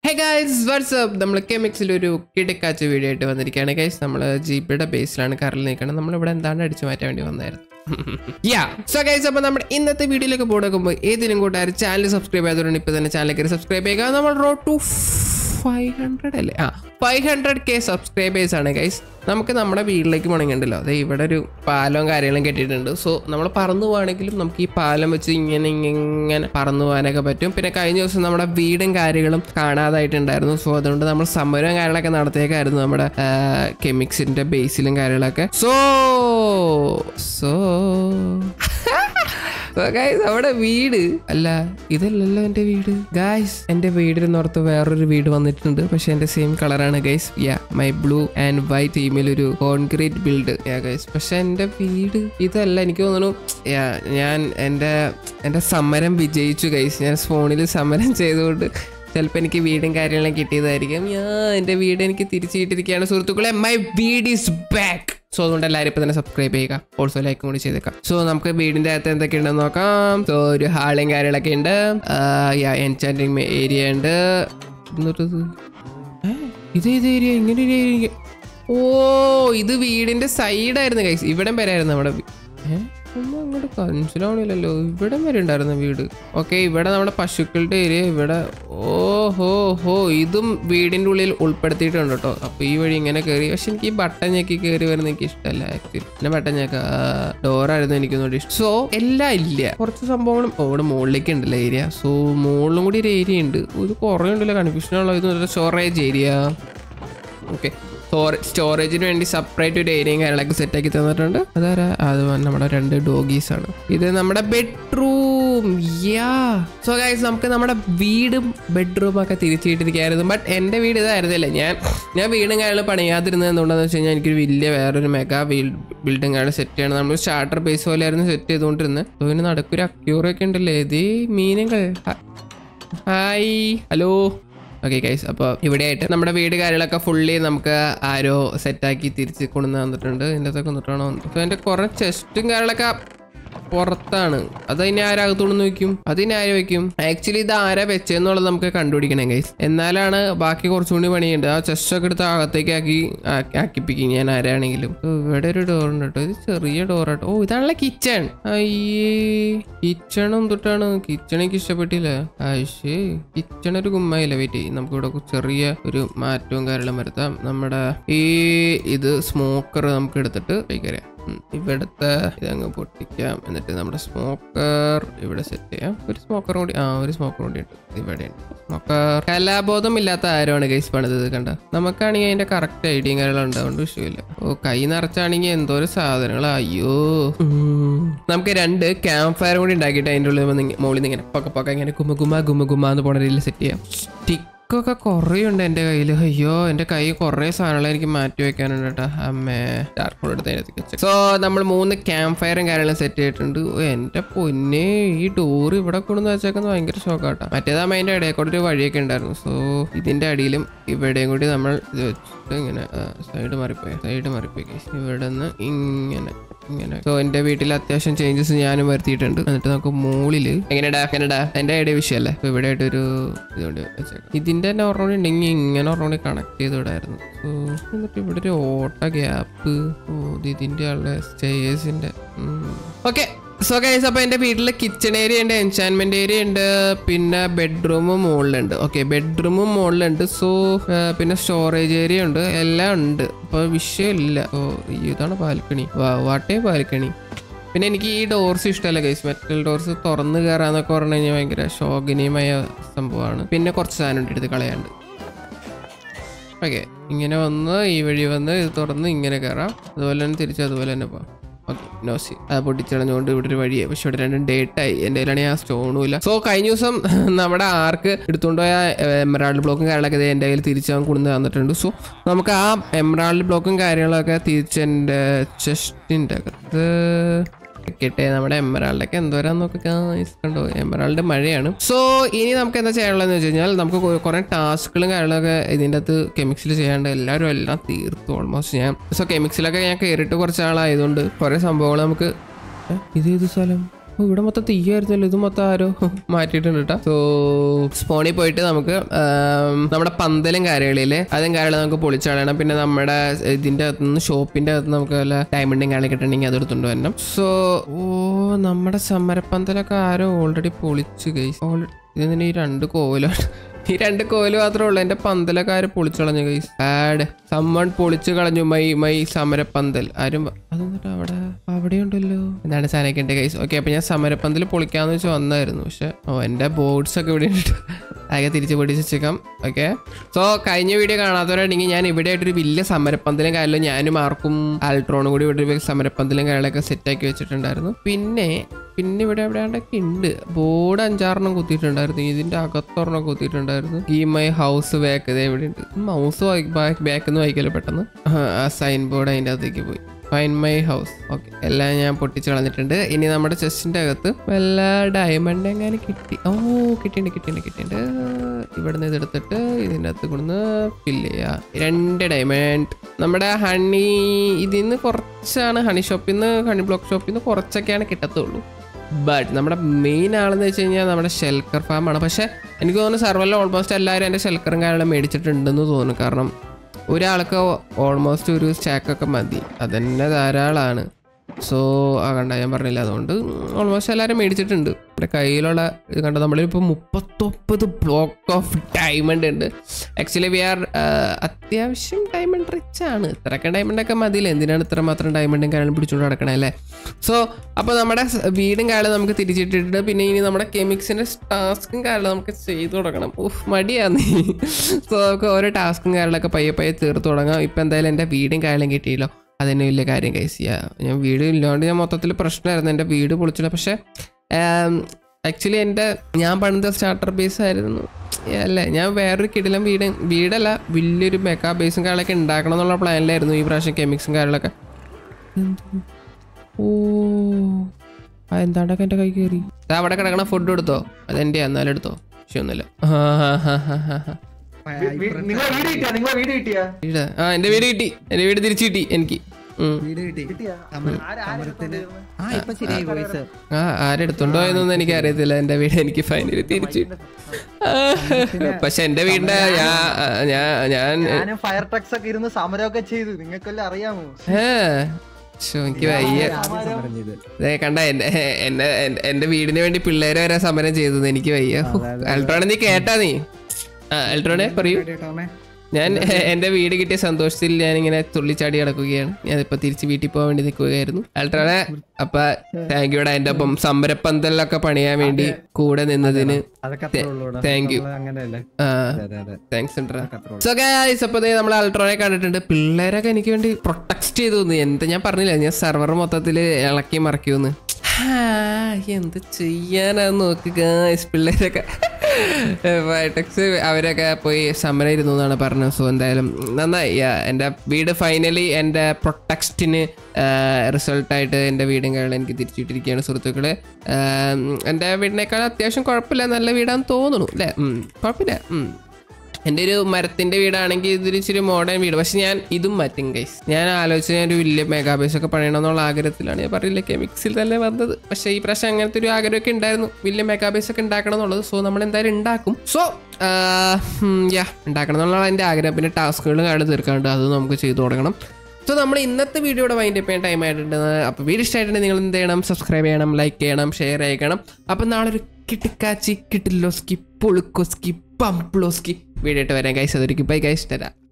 Hey guys WhatsApp നമ്മൾ കെമിക്സിൽ ഒരു കിടക്കാച്ച video ആയിട്ട് വന്നിരിക്കുകയാണ് ഗൈസ് നമ്മൾ ജീപ്പിയുടെ ബേസിലാണ് കറിൽ നിൽക്കണം നമ്മളിവിടെ എന്താണ് അടിച്ചു മാറ്റാൻ വേണ്ടി വന്നായിരുന്നു യാ സോ ഗൈസ് അപ്പോൾ നമ്മുടെ ഇന്നത്തെ വീഡിയോയിലേക്ക് പോകുമ്പോൾ ഏതെങ്കിലും കൂട്ടുകാർ ചാനൽ സബ്സ്ക്രൈബ് ചെയ്തതുകൊണ്ട് ഇപ്പോൾ തന്നെ ചാനൽ കയറി സബ്സ്ക്രൈബ് ചെയ്യുക നമ്മൾ റോഡ് ടു ഫൈവ് ഹൺഡ്രഡ് അല്ലേ ആ ഫൈവ് ഹൺഡ്രഡ് കെ സബ്സ്ക്രൈബേഴ്സ് ആണ് ഗൈസ് നമുക്ക് നമ്മുടെ വീട്ടിലേക്ക് പോകണമെങ്കിണ്ടല്ലോ അതെ ഇവിടെ ഒരു പാലവും കാര്യങ്ങളും കെട്ടിയിട്ടുണ്ട് സോ നമ്മൾ പറന്നു പോവാണെങ്കിലും നമുക്ക് ഈ പാലം വെച്ച് ഇങ്ങനെ ഇങ്ങനെ പറന്നു പോകാനൊക്കെ പറ്റും പിന്നെ കഴിഞ്ഞ ദിവസം നമ്മുടെ വീടും കാര്യങ്ങളും കാണാതായിട്ടുണ്ടായിരുന്നു സോ അതുകൊണ്ട് നമ്മൾ സമരവും കാര്യങ്ങളൊക്കെ നടത്തിയേക്കായിരുന്നു നമ്മുടെ കെമിക്സിന്റെ ബേസിലും കാര്യങ്ങളൊക്കെ സോ സോ So guys, നമ്മുടെ വീട് അല്ല ഇതല്ലല്ലോ എന്റെ വീട് ഗായ്സ് എന്റെ വീടിനോർത്ത് വേറൊരു വീട് വന്നിട്ടുണ്ട് പക്ഷെ എന്റെ സെയിം കളറാണ് guys yeah my blue and white ടീമിൽ ഒരു കോൺക്രീറ്റ് ബിൽഡ് യാ ഗൈസ് പക്ഷെ എന്റെ വീട് ഇതല്ല എനിക്ക് തോന്നുന്നു യാ ഞാൻ എന്റെ എന്റെ സമരം വിജയിച്ചു ഗൈസ് ഞാൻ ഫോണിൽ സമരം ചെയ്തുകൊണ്ട് ചിലപ്പോൾ എനിക്ക് വീടും കാര്യങ്ങളും കിട്ടിയതായിരിക്കും യാ എൻ്റെ വീട് എനിക്ക് തിരിച്ചു കിട്ടിയിരിക്കുകയാണ് സുഹൃത്തുക്കളെ my weed is back so അതുകൊണ്ട് എല്ലാവരും ഇപ്പം തന്നെ സബ്സ്ക്രൈബ് ചെയ്യുക ഓൾസോ ലൈക്കും കൂടി ചെയ്തേക്കാം സോ നമുക്ക് വീടിൻ്റെ അകത്ത് എന്തൊക്കെയുണ്ടെന്ന് നോക്കാം സോ ഒരു ഹാളും കാര്യങ്ങളൊക്കെ ഉണ്ട് യാ എൻചാൻറ്റിങ് ഏരിയ ഉണ്ട് എന്നിട്ടത് ഏ? ഇത് ഏത് ഏരിയ ഇങ്ങനെ ഒരു ഏരിയ ഓ ഇത് വീടിന്റെ സൈഡായിരുന്നു കൈസ് ഇവിടം വരായിരുന്നു നമ്മുടെ വീ- ഏ? ഒന്നും അങ്ങോട്ട് മനസ്സിലാവണില്ലല്ലോ ഇവിടം വരെ ഉണ്ടായിരുന്നു വീട് ഓക്കെ ഇവിടെ നമ്മുടെ പശുക്കളുടെ ഏരിയ ഇവിടെ ഓഹോ ഹോ ഇതും വീടിന്റെ ഉള്ളിൽ ഉൾപ്പെടുത്തിയിട്ടുണ്ട് കേട്ടോ അപ്പൊ ഈ വഴി ഇങ്ങനെ കയറി പക്ഷെ എനിക്ക് ഈ ബട്ടൺ ഞെക്കി കയറി വരുന്ന എനിക്ക് ഇഷ്ടമല്ല ആക്ച്വലി പിന്നെ ബട്ടൺ ഞെക്ക ഡോറായിരുന്നു എനിക്ക് ഒന്നുകൂടി ഇഷ്ടം സോ എല്ലാം ഇല്ല കുറച്ച് സംഭവങ്ങളും ഓ, ഇവിടെ മുകളിലേക്ക് ഉണ്ടല്ലോ ഏരിയ സോ മുകളിലും കൂടി ഒരു ഏരിയ ഉണ്ട് ഇത് കുറേ ഉണ്ടല്ലോ കൺഫ്യൂഷനുള്ള ഇത് സ്റ്റോറേജ് ഏരിയ ഓക്കെ സ്റ്റോറേജിന് വേണ്ടി സെപ്പറേറ്റ് ഒരു ഏരിയയും കാര്യങ്ങളൊക്കെ സെറ്റ് ആക്കി തന്നിട്ടുണ്ട് അതാരാ അത് നമ്മുടെ രണ്ട് ഡോഗീസ് ആണ് ഇത് നമ്മുടെ ബെഡ്റൂം യാ സോ ഗൈസ് നമുക്ക് നമ്മുടെ വീടും ബെഡ്റൂം ഒക്കെ തിരിച്ചിട്ടിരിക്കുകയായിരുന്നു ബട്ട് എൻ്റെ വീട് ഇതായിരുന്നില്ല ഞാൻ ഞാൻ വീടും കാര്യങ്ങളും പണിയാതിരുന്നത് എന്തുകൊണ്ടാന്ന് വെച്ച് കഴിഞ്ഞാൽ എനിക്കൊരു വലിയ വേറൊരു മെഗാ ബിൽഡിംഗ് ആണ് സെറ്റ് ചെയ്യണം നമ്മൾ സ്റ്റാർട്ടർ ബേസ് പോലെ ആയിരുന്നു സെറ്റ് ചെയ്തുകൊണ്ടിരുന്നത് സോ ഇതിന് നടക്കൊരു അക്യൂറൊക്കെ ഉണ്ടല്ലേ ഇതേ മീനുകൾ ഹായ് ഹലോ ഓക്കെ ഗൈസ് അപ്പോൾ ഇവിടെയായിട്ട് നമ്മുടെ വീട് കാര്യങ്ങളൊക്കെ ഫുള്ളി നമുക്ക് ആരോ സെറ്റാക്കി തിരിച്ച് കൊണ്ടുവന്ന് തന്നിട്ടുണ്ട് ഇതിൻ്റെ അകത്തൊക്കെ വന്നിട്ടാണോ അപ്പോൾ എൻ്റെ കുറേ ചെസ്റ്റും കാര്യങ്ങളൊക്കെ പുറത്താണ് അത് ഇനി ആരകത്തോണ്ട് വെക്കും അതിന് ആര് വെക്കും ആക്ച്വലി ഇത് ആരാ വെച്ചെന്നുള്ളത് നമുക്ക് കണ്ടുപിടിക്കണം ഗൈസ് എന്നാലാണ് ബാക്കി കുറച്ചുകൂടി പണിയുണ്ട് ആ ചെസ്റ്റ് ഒക്കെ എടുത്ത് അകത്തേക്ക് ആക്കി ആ- ആക്കിപ്പിക്കും ഞാൻ ആരാണെങ്കിലും ഓ, ഇവിടെ ഒരു ഡോർ ഉണ്ട് കേട്ടോ ഇത് ചെറിയ ഡോർ ആട്ടോ ഓ ഇതാണല്ലോ കിച്ചൺ അയ്യേ കിച്ചൺ എന്തൊട്ടാണ് കിച്ചൺ എനിക്ക് ഇഷ്ടപ്പെട്ടില്ല ആയിഷേ കിച്ചൺ ഒരു കുമ്മായില്ല വെയിറ്റ് ചെയ്യും നമുക്ക് ഇവിടെ ചെറിയ ഒരു മാറ്റവും കാര്യങ്ങളും വരുത്താം നമ്മുടെ ഈ ഇത് സ്മോക്കർ നമുക്ക് എടുത്തിട്ട് വയ്ക്കരാം ഇവിടുത്തെ ഇതങ്ങ് പൊട്ടിക്കാം എന്നിട്ട് നമ്മുടെ സ്മോക്കർ ഇവിടെ സെറ്റ് ചെയ്യാം ഒരു സ്മോക്കർ കൂടി ആ ഒരു സ്മോക്കർ കൂടി ഉണ്ട് ഇവിടെ ഉണ്ട് സ്മോക്കർ കലാബോധം ഇല്ലാത്ത ആരുമാണ് ഗൈസ് പണിത് ഇത് കണ്ട നമുക്കാണെങ്കിൽ അതിന്റെ കറക്റ്റ് ഐഡിയയും കാര്യങ്ങളും ഉണ്ട് അതുകൊണ്ട് വിഷയമില്ല ഓ കൈ നിറച്ചാണെങ്കിൽ എന്തോ ഒരു സാധനങ്ങൾ അയ്യോ ഉം. നമുക്ക് രണ്ട് ക്യാമ്പ് ഫയർ കൂടി ഉണ്ടാക്കിയിട്ട് അതിൻ്റെ ഉള്ളിൽ വന്ന് ഇങ്ങ- മുകളിൽ നിന്ന് ഇങ്ങനെ പൊക്ക പൊക്ക ഇങ്ങനെ ഗുമ ഗുമ ഗുമ ഗുമ എന്ന് പോണ രീതിയിൽ സെറ്റ് ചെയ്യാം സ്റ്റിക്കൊക്കെ കുറേ ഉണ്ട് എൻ്റെ കയ്യിൽ അയ്യോ എൻ്റെ കൈ കുറേ സാധനങ്ങൾ എനിക്ക് മാറ്റി വെക്കാനുണ്ട് കേട്ടോ അമ്മേ ഡാർക്ക് മോഡ് എടുത്ത് അതിനകത്ത് വെച്ചു സോ നമ്മൾ മൂന്ന് ക്യാമ്പ് ഫയറും കാര്യങ്ങളും സെറ്റ് ചെയ്തിട്ടുണ്ട് ഓ, എൻ്റെ പൊന്നെ ഈ ഡോർ ഇവിടെ കൊണ്ടുവന്ന് വെച്ചേക്കുന്നത് ഭയങ്കര ഷോക്കാട്ടോ മറ്റേതാകുമ്പോൾ അതിൻ്റെ ഇടയിൽ കൂടെ ഒരു വഴിയൊക്കെ ഉണ്ടായിരുന്നു സോ ഇതിൻ്റെ അടിയിലും ഇവിടെയും കൂടി നമ്മൾ ഇത് വെച്ചിട്ട് ഇങ്ങനെ സൈഡ് മാറിപ്പോയി സൈഡ് മാറിപ്പോയി guys. ഇവിടെ നിന്ന് ഇങ്ങനെ ഇങ്ങനെ സോ എന്റെ വീട്ടിൽ അത്യാവശ്യം ചേഞ്ചസ് ഞാനും വരുത്തിയിട്ടുണ്ട് എന്നിട്ട് നമുക്ക് മുകളില് എങ്ങനെടാ എങ്ങനെടാ എന്റെ ഐഡിയ വിഷയമല്ലേ അപ്പൊ ഇവിടെ ആയിട്ടൊരു ഇതുകൊണ്ട് വെച്ചേക്കാം ഇതിന്റെ തന്നെ ഒരെണ്ണം ഉണ്ടെങ്കിൽ ഇങ്ങനെ ഒരെണ്ണം കണക്ട് ചെയ്ത് വിടായിരുന്നു സോ എന്നിട്ട് ഇവിടെ ഒരു ഓട്ട ഗ്യാപ്പ് ഓ ഇത് ഇതിന്റെ ആളുടെ സ്റ്റേഴ്സിന്റെ ഓക്കെ സോ ഗൈസ് അപ്പോൾ എൻ്റെ വീട്ടിൽ കിച്ചൺ ഏരിയ ഉണ്ട് എൻചാൻമെന്റ് ഏരിയ ഉണ്ട് പിന്നെ ബെഡ്റൂമും മുകളിലുണ്ട് ഓക്കെ ബെഡ്റൂമും മുകളിലുണ്ട് സോ പിന്നെ സ്റ്റോറേജ് ഏരിയ ഉണ്ട് എല്ലാം ഉണ്ട് അപ്പോൾ വിഷയമില്ല ഓ ഇതാണ് ബാൽക്കണി വാട്ടേ ബാൽക്കണി പിന്നെ എനിക്ക് ഈ ഡോർസ് ഇഷ്ടമല്ല ഗൈസ് മെറ്റൽ ഡോർസ് തുറന്ന് കയറാന്നൊക്കെ പറഞ്ഞു കഴിഞ്ഞാൽ ഭയങ്കര ശോകനീയമായ സംഭവമാണ് പിന്നെ കുറച്ച് സാധനം ഉണ്ട് എടുത്ത് കളയാണ്ട് ഓക്കെ ഇങ്ങനെ വന്ന് ഈ വഴി വന്ന് ഇത് തുറന്ന് ഇങ്ങനെ കയറാം അതുപോലെ തന്നെ തിരിച്ച് അതുപോലെ തന്നെ പോവാം ഓക്കെ നോസി അത് പൊട്ടിച്ചളഞ്ഞുകൊണ്ട് ഇവിടെ ഒരു വഴിയായി പക്ഷെ ഇവിടെ രണ്ടും ഡേറ്റ് ആയി എൻ്റെ കയ്യിലാണെങ്കിൽ ആ സ്റ്റോണും ഇല്ല സോ കഴിഞ്ഞ ദിവസം നമ്മുടെ ആർക്ക് എടുത്തുകൊണ്ട് പോയ എമറാൾഡ് ബ്ലോക്കും കാര്യങ്ങളൊക്കെ ദേ എൻ്റെ കയ്യിൽ തിരിച്ച് അവൻ കൊണ്ടു തന്നിട്ടുണ്ട് സോ നമുക്ക് ആ എമറാൾഡ് ബ്ലോക്കും കാര്യങ്ങളൊക്കെ തിരിച്ച് എൻ്റെ ചെസ്റ്റിൻ്റെ അകത്ത് കിട്ടെ നമ്മുടെ എമറാൾഡൊക്കെ എന്തോരാ നോക്കുക guys. കണ്ടോ എമറാൾഡ് മഴയാണ് സോ ഇനി നമുക്ക് എന്താ ചെയ്യാനുള്ളതെന്ന് വെച്ച് കഴിഞ്ഞാൽ നമുക്ക് കൊ- കുറേ ടാസ്കുകളും കാര്യങ്ങളൊക്കെ ഇതിൻ്റെ അകത്ത് കെമിക്സിൽ ചെയ്യാണ്ട് എല്ലാവരും എല്ലാം തീർത്തു ഓൾമോസ്റ്റ് ഞാൻ സോ കെമിക്സിലൊക്കെ ഞാൻ കയറിയിട്ട് കുറച്ച് ആളായതുകൊണ്ട് കുറേ സംഭവങ്ങൾ നമുക്ക് ഏ, ഇത് ഏത് സ്ഥലം ഓ ഇവിടെ മൊത്തം തീയായിരുന്നല്ലോ ഇത് മൊത്തം ആരോ മാറ്റിയിട്ടുണ്ട് കേട്ടോ സോ സ്പോണിൽ പോയിട്ട് നമുക്ക് ആം, നമ്മുടെ പന്തലും കാര്യങ്ങളില്ലേ അതും കാര്യങ്ങളും നമുക്ക് പൊളിച്ചളയണം പിന്നെ നമ്മുടെ ഇതിന്റെ അകത്ത് നിന്ന് ഷോപ്പിന്റെ അകത്ത് നമുക്ക് വല്ല ഡയമണ്ടും കാര്യം കിട്ടണമെങ്കിൽ അതെടുത്തുകൊണ്ട് വരണം സോ ഓ നമ്മുടെ സമരപ്പന്തലൊക്കെ ആരോ ഓൾറെഡി പൊളിച്ചു ഗൈസ് ഇതിന് ഈ രണ്ട് കോവിലാണ് ഈ രണ്ട് കോല് മാത്രമേ ഉള്ളൂ എന്റെ പന്തലൊക്കെ ആര് പൊളിച്ചു കളഞ്ഞു ഗൈസ് ആഡ് സമ്മൺ പൊളിച്ചു കളഞ്ഞു മൈ മൈ സമരപ്പന്തൽ ആരും അതെന്നിട്ട് അവിടെ അവിടെ ഉണ്ടല്ലോ എന്താണ് സാധനമൊക്കെ ഉണ്ട് ഗൈസ് ഓക്കെ അപ്പൊ ഞാൻ സമരപ്പന്തൽ പൊളിക്കാന്ന് വെച്ച് വന്നായിരുന്നു പക്ഷെ ഓ എന്റെ ബോർഡ്സ് ഒക്കെ ഇവിടെ ഉണ്ട് അതൊക്കെ തിരിച്ച് പൊടിച്ച് വെച്ചേക്കാം ഓക്കെ സോ കഴിഞ്ഞ വീഡിയോ കാണാത്തവരാണെങ്കിൽ ഞാൻ ഇവിടെ ആയിട്ടൊരു വലിയ സമരപ്പന്തലും കാര്യങ്ങളും ഞാനും ആർക്കും ആൾട്രോണും കൂടി ഇവിടെ ഒരു സമരപ്പന്തലും കാര്യങ്ങളൊക്കെ സെറ്റാക്കി വെച്ചിട്ടുണ്ടായിരുന്നു പിന്നെ പിന്നെ ഇവിടെ എവിടെയാണ്ടൊക്കെ ഉണ്ട് ബോർഡ് അഞ്ചാറെണ്ണം കുത്തിയിട്ടുണ്ടായിരുന്നു ഇതിന്റെ അകത്തൊരെണ്ണം കുത്തിയിട്ടുണ്ടായിരുന്നു ഈ മൈ ഹൗസ് ബാക്ക് ഇത് എവിടെ ഉണ്ട് മൗസ് ബാക്ക് നിന്ന് വായിക്കല്ലോ പെട്ടെന്ന് ആ സൈൻ ബോർഡ് അതിൻ്റെ അകത്തേക്ക് പോയി ഫൈൻ മൈ ഹൗസ് ഓക്കെ എല്ലാം ഞാൻ പൊട്ടിച്ച് കളഞ്ഞിട്ടുണ്ട് ഇനി നമ്മുടെ ചെസ്റ്റിന്റെ അകത്ത് വല്ല ഡയമണ്ട് എങ്ങനെ കിട്ടി ഓ കിട്ടിയിട്ടുണ്ട് കിട്ടിയിട്ടുണ്ട് കിട്ടിയിട്ടുണ്ട് ഇവിടുന്ന് ഇതെടുത്തിട്ട് ഇതിൻ്റെ അകത്ത് കൊണ്ടുവന്ന് ഫില്ല് ചെയ്യാം രണ്ട് ഡയമണ്ട് നമ്മുടെ ഹണി ഇതിൽ നിന്ന് കുറച്ചാണ് ഹണി ഷോപ്പിൽ നിന്ന് ഹണി ബ്ലോക്ക് ഷോപ്പിൽ നിന്ന് കുറച്ചൊക്കെയാണ് കിട്ടത്തുള്ളൂ ബട്ട് നമ്മുടെ മെയിൻ ആളെന്ന് വെച്ച് കഴിഞ്ഞാൽ നമ്മുടെ ഷെൽക്കർ ഫാമാണ് പക്ഷെ എനിക്ക് തോന്നുന്നു സർവറിൽ ഓൾമോസ്റ്റ് എല്ലാവരും എൻ്റെ ഷെൽക്കറും കാര്യങ്ങളും മേടിച്ചിട്ടുണ്ടെന്ന് തോന്നുന്നു കാരണം ഒരാൾക്ക് ഓൾമോസ്റ്റ് ഒരു സ്റ്റാക്കൊക്കെ മതി അതന്നെ ധാരാളമാണ് സോ ആ കണ്ട ഞാൻ പറഞ്ഞില്ല അതുകൊണ്ട് ഓൾമോസ്റ്റ് എല്ലാവരും മേടിച്ചിട്ടുണ്ട് എൻ്റെ കയ്യിലുള്ള ഇത് കണ്ട നമ്മളിപ്പോൾ മുപ്പത്തൊമ്പത് ബ്ലോക്ക് ഓഫ് ഡയമണ്ട് ഉണ്ട് ആക്ച്വലി വി ആർ അത്യാവശ്യം ഡയമണ്ട് റിച്ച് ആണ് ഇത്രയൊക്കെ ഡയമണ്ട് ഒക്കെ മതിയില്ല എന്തിനാണ് ഇത്ര മാത്രം ഡയമണ്ടും കാര്യങ്ങളും പിടിച്ചുകൊണ്ട് നടക്കണേ അല്ലേ സോ അപ്പോൾ നമ്മുടെ സ് വീടും കാര്യം നമുക്ക് തിരിച്ചിട്ടിട്ട് പിന്നെ ഇനി നമ്മുടെ കെമിക്സിൻ്റെ ടാസ്കും കാര്യം നമുക്ക് ചെയ്തു തുടങ്ങണം ഉഫ് മടിയാന്ന് സോ നമുക്ക് ഓരോ ടാസ്കും കാര്യങ്ങളൊക്കെ പയ്യെ പയ്യെ തീർത്ത് തുടങ്ങാം ഇപ്പം എന്തായാലും എൻ്റെ വീടും കാര്യം കിട്ടിയല്ലോ അതന്നെ വലിയ കാര്യം കൈസ് ചെയ്യാം ഞാൻ വീട് ഇല്ലാണ്ട് ഞാൻ മൊത്തത്തിൽ പ്രശ്നമായിരുന്നു എൻ്റെ വീട് പൊളിച്ചില്ല പക്ഷേ ആക്ച്വലി എൻ്റെ ഞാൻ പണിത സ്റ്റാർട്ടർ ബേസ് ആയിരുന്നു അല്ലേ ഞാൻ വേറൊരു കിടിലം വീട് വീടല്ല വലിയൊരു മെക്കാ ബേസും കാര്യങ്ങളൊക്കെ ഉണ്ടാക്കണം എന്നുള്ള പ്ലാനിലായിരുന്നു ഈ പ്രാവശ്യം കെമിക്സും കാര്യങ്ങളൊക്കെ ഓ ആ എന്താണ്ടൊക്കെ എൻ്റെ കൈ കയറി ദാ അവിടെ കിടക്കണ ഫുഡ് എടുത്തോ അതെൻ്റെ എന്നാലും എടുത്തോ വിഷയമൊന്നുമില്ല നിങ്ങളെ വീട് കിട്ടിയാ നിങ്ങളെ വീട് കിട്ടിയാ വീട് ആ എൻ്റെ വീട് കിട്ടി എൻ്റെ വീട് തിരിച്ചു കിട്ടി എനിക്ക് ഉം. വീട് കിട്ടി കിട്ടിയാ സമര- ആരാ- ആരാ സമരത്തിന് കൊണ്ടുവരുന്നെ? ആ ഇപ്പൊ ശരിയായി വോയിസ് ആ ആരെടുത്തുണ്ടോ എന്നൊന്നും എനിക്ക് അറിയത്തില്ല എൻ്റെ വീട് എനിക്ക് ഫൈനലി തിരിച്ചു കിട്ടി. ആ, പക്ഷെ എൻ്റെ വീടിന്റെ ഞാൻ ഞാൻ ഞാൻ ഞാനും ഫയർ ട്രക്സ് ഒക്കെ ഇരുന്ന് സമരമൊക്കെ ചെയ്തു നിങ്ങൾക്കെല്ലാം അറിയാമോ ഏ ശ്ശോ, എനിക്ക് വയ്യ സമരം ചെയ്ത് ദേ കണ്ട എന്റെ എന്നെ എന്റെ- എന്റെ വീടിന് വേണ്ടി പിള്ളേര് വരെ സമരം ചെയ്തത് എനിക്ക് വയ്യ അൾട്രോണെ നീ കേട്ടാ നീ ആ അൾട്രോണെ പറയൂ കേട്ടോമേ ഞാൻ എ- എന്റെ വീട് കിട്ടിയ സന്തോഷത്തിൽ ഞാൻ ഇങ്ങനെ തുള്ളിച്ചാടി കിടക്കുകയാണ് ഞാനിപ്പോ തിരിച്ച് വീട്ടിൽ പോകാൻ വേണ്ടി നിൽക്കുകയായിരുന്നു അൾട്രോണെ അപ്പൊ താങ്ക് യുടാ എന്റെ ഒപ്പം സമരപ്പന്തലിലൊക്കെ പണിയാൻ വേണ്ടി കൂടെ നിന്നതിന് അതൊക്കെ അത്രേ ഉള്ളൂടാ. thank you. നമ്മള് അങ്ങനെയല്ലേ ആ അതെ അതെ അതെ താങ്ക്സ് ഉണ്ട്രാ അതൊക്കെ അത്രേ ഉള്ളൂ. സോ ഗൈസ് അപ്പോൾ ദേ നമ്മൾ അൾട്രോനെ കണ്ടിട്ടുണ്ട് പിള്ളേരൊക്കെ എനിക്ക് വേണ്ടി പ്രൊട്ടക്ട് ചെയ്തു തോന്നി എന്താ ഞാൻ പറഞ്ഞില്ല ഞാൻ സെർവർ മൊത്തത്തിൽ ഇളക്കി മറിക്കൂന്ന് ഹാ, എന്ത് ചെയ്യാനാന്ന് നോക്ക് ഗൈസ് പിള്ളേരൊക്കെ വൈറ്റക്സ് അവരൊക്കെ പോയി സമരം ഇരുന്നു എന്നാണ് പറഞ്ഞത് സോ എന്തായാലും നന്നായി Yeah, എൻ്റെ വീട് ഫൈനലി എൻ്റെ പ്രൊട്ടക്സ്റ്റിന് റിസൾട്ടായിട്ട് എൻ്റെ വീടും കാര്യങ്ങളും എനിക്ക് തിരിച്ചിട്ടിരിക്കുകയാണ് സുഹൃത്തുക്കളെ ആം, എൻ്റെ വീടിനേക്കാൾ അത്യാവശ്യം കുഴപ്പമില്ല നല്ല വീടാന്ന് തോന്നുന്നു അല്ലേ ഉം, കുഴപ്പമില്ല ഉം. എൻ്റെ ഒരു മരത്തിന്റെ വീടാണെങ്കിൽ ഇതൊരു ഇച്ചിരി മോഡേൺ വീട് പക്ഷെ ഞാൻ ഇതും മാറ്റും ഗൈസ് ഞാൻ ആലോചിച്ച് ഞാൻ ഒരു വലിയ മെഗാബേസ് ഒക്കെ പണിയണം എന്നുള്ള ആഗ്രഹത്തിലാണ് ഞാൻ പറഞ്ഞില്ല കെമിക്സിൽ തന്നെ വന്നത് പക്ഷേ ഈ പ്രാവശ്യം അങ്ങനത്തെ ഒരു ആഗ്രഹമൊക്കെ ഉണ്ടായിരുന്നു വലിയ മെഗാബേസ് ഒക്കെ ഉണ്ടാക്കണം എന്നുള്ളത് സോ നമ്മൾ എന്തായാലും ഉണ്ടാക്കും സോ യാ ഉണ്ടാക്കണം എന്നുള്ള എൻ്റെ ആഗ്രഹം പിന്നെ ടാസ്കുകൾ കാട് തീർക്കാണ്ട് അത് നമുക്ക് ചെയ്തു തുടങ്ങണം സോ നമ്മൾ ഇന്നത്തെ വീഡിയോയുടെ വൈൻഡ് അപ്പ് ചെയ്യാൻ ടൈം ആയിട്ടുണ്ട് അപ്പോൾ വീഡിയോ ഇഷ്ടമായിട്ടുണ്ട് നിങ്ങൾ എന്ത് ചെയ്യണം സബ്സ്ക്രൈബ് ചെയ്യണം ലൈക്ക് ചെയ്യണം ഷെയർ ചെയ്യണം അപ്പം നാളെ ഒരു കിട്ടിക്കാച്ചി കിട്ടില്ലോസ്കി പൊളുക്കോസ്കി പംപ്ലോസ്കി വീഡിയോ ആയിട്ട് വരാം ഗൈസ് അതൊരിക്കും ബൈ ഗൈസ് തരാം